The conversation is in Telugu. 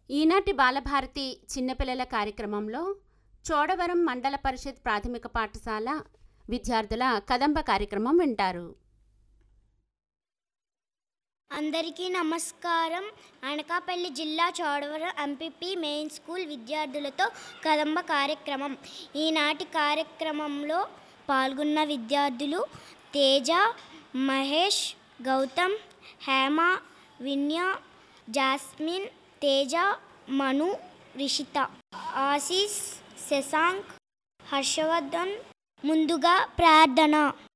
ఈనాటి బాలభారతి చిన్నపిల్లల కార్యక్రమంలో చోడవరం మండల పరిషత్ ప్రాథమిక పాఠశాల విద్యార్థుల కదంబ కార్యక్రమం వింటారు అందరికీ నమస్కారం అనకాపల్లి జిల్లా చోడవరం ఎంపీపీ మెయిన్ స్కూల్ విద్యార్థులతో కదంబ కార్యక్రమం ఈనాటి కార్యక్రమంలో పాల్గొన్న విద్యార్థులు తేజ మహేష్ గౌతమ్ హేమ విన్య జాస్మిన్ తేజ మను రిషిత ఆశీస్ శశాంక్ హర్షవర్ధన్ ముందుగా ప్రార్థన